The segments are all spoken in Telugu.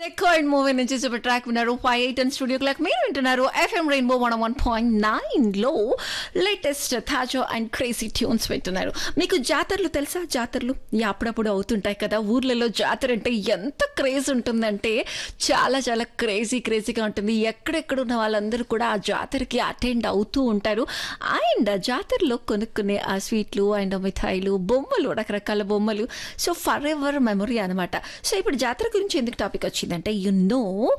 రికార్డ్ మూవీ నుంచి సూపర్ ట్రాక్ విన్నారు five eight and studio clock మీరు వింటున్నారు F M rainbow one one point నైన్లో లేటెస్ట్ థాజో అండ్ క్రేజీ ట్యూన్స్ వింటున్నారు మీకు జాతరలు తెలుసా జాతరలు ఈ అప్పుడప్పుడు అవుతుంటాయి కదా ఊర్లలో జాతర అంటే ఎంత క్రేజ్ ఉంటుందంటే చాలా చాలా క్రేజీ క్రేజీగా ఉంటుంది ఎక్కడెక్కడ ఉన్న వాళ్ళందరూ కూడా ఆ జాతరకి అటెండ్ అవుతూ ఉంటారు అండ్ జాతరలో కొనుక్కునే ఆ స్వీట్లు అండ్ మిఠాయిలు బొమ్మలు రకరకాల బొమ్మలు సో ఫర్ ఎవర్ మెమొరీ అనమాట సో ఇప్పుడు జాతర గురించి ఎందుకు టాపిక్ వచ్చిందంటే యు నో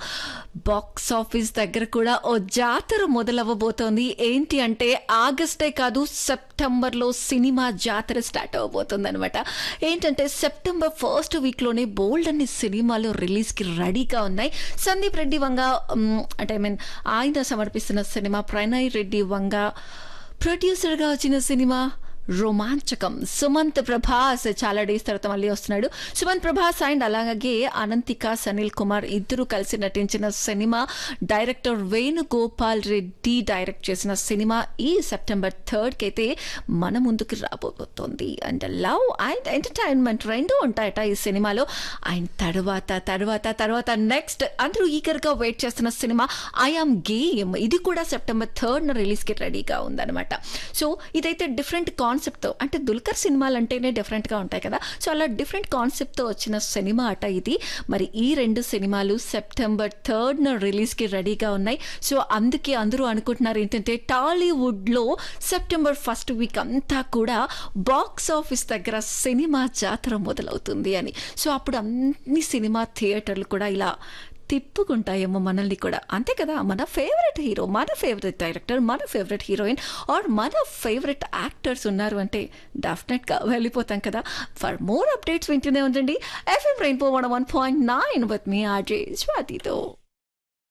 బాక్స్ ఆఫీస్ దగ్గర కూడా ఓ జాతర మొదలవ్వబోతోంది ఏంటి అంటే ఆగస్టే కాదు సెప్టెంబర్లో సినిమా జాతర స్టార్ట్ అవ్వబోతుంది అనమాట ఏంటంటే సెప్టెంబర్ ఫస్ట్ వీక్లోనే బోల్డ్ అన్ని సినిమాలు రిలీజ్కి రెడీగా ఉన్నాయి సందీప్ రెడ్డి వంగ మ్, అంటే ఐ మీన్ ఆయన సమర్పిస్తున్న సినిమా ప్రణయ్ రెడ్డి వంగ ప్రొడ్యూసర్గా వచ్చిన సినిమా రోమాంచకం సుమంత్ ప్రభాస్ చాలా డేస్ తర్వాత మళ్ళీ వస్తున్నాడు సుమంత్ ప్రభాస్ అండ్ అలాగే అనంతిక సనిల్ కుమార్ ఇద్దరు కలిసి నటించిన సినిమా డైరెక్టర్ వేణుగోపాల్ రెడ్డి డైరెక్ట్ చేసిన సినిమా ఈ సెప్టెంబర్ థర్డ్కి అయితే మన ముందుకు రాబోతోంది అండ్ లవ్ అండ్ ఎంటర్టైన్మెంట్ రెండు ఉంటాయట ఈ సినిమాలో అండ్ తర్వాత తర్వాత తర్వాత నెక్స్ట్ అందరూ ఈగర్గా వెయిట్ చేస్తున్న సినిమా ఐఆమ్ గేమ్ ఇది కూడా సెప్టెంబర్ థర్డ్న రిలీజ్కి రెడీగా ఉందన్నమాట సో ఇదైతే డిఫరెంట్ కాన్సెప్ట్తో అంటే దుల్కర్ సినిమాలు అంటేనే డిఫరెంట్గా ఉంటాయి కదా సో అలా డిఫరెంట్ కాన్సెప్ట్తో వచ్చిన సినిమా అట ఇది మరి ఈ రెండు సినిమాలు సెప్టెంబర్ థర్డ్న రిలీజ్కి రెడీగా ఉన్నాయి సో అందుకే అందరూ అనుకుంటున్నారు ఏంటంటే టాలీవుడ్లో సెప్టెంబర్ ఫస్ట్ వీక్ అంతా కూడా బాక్స్ ఆఫీస్ దగ్గర సినిమా జాతర మొదలవుతుంది అని సో అప్పుడు అన్ని సినిమా థియేటర్లు కూడా ఇలా తిప్పుకుంటాయేమో మనల్ని కూడా అంతే కదా మన ఫేవరెట్ హీరో మన ఫేవరెట్ డైరెక్టర్ మన ఫేవరెట్ హీరోయిన్ ఆర్ మన ఫేవరెట్ యాక్టర్స్ ఉన్నారు అంటే డెఫినెట్గా వెళ్ళిపోతాం కదా ఫర్ మోర్ అప్డేట్స్ వింటూనే ఉండండి F M rainbow one one point nine with మీ ఆర్జే స్వాతితో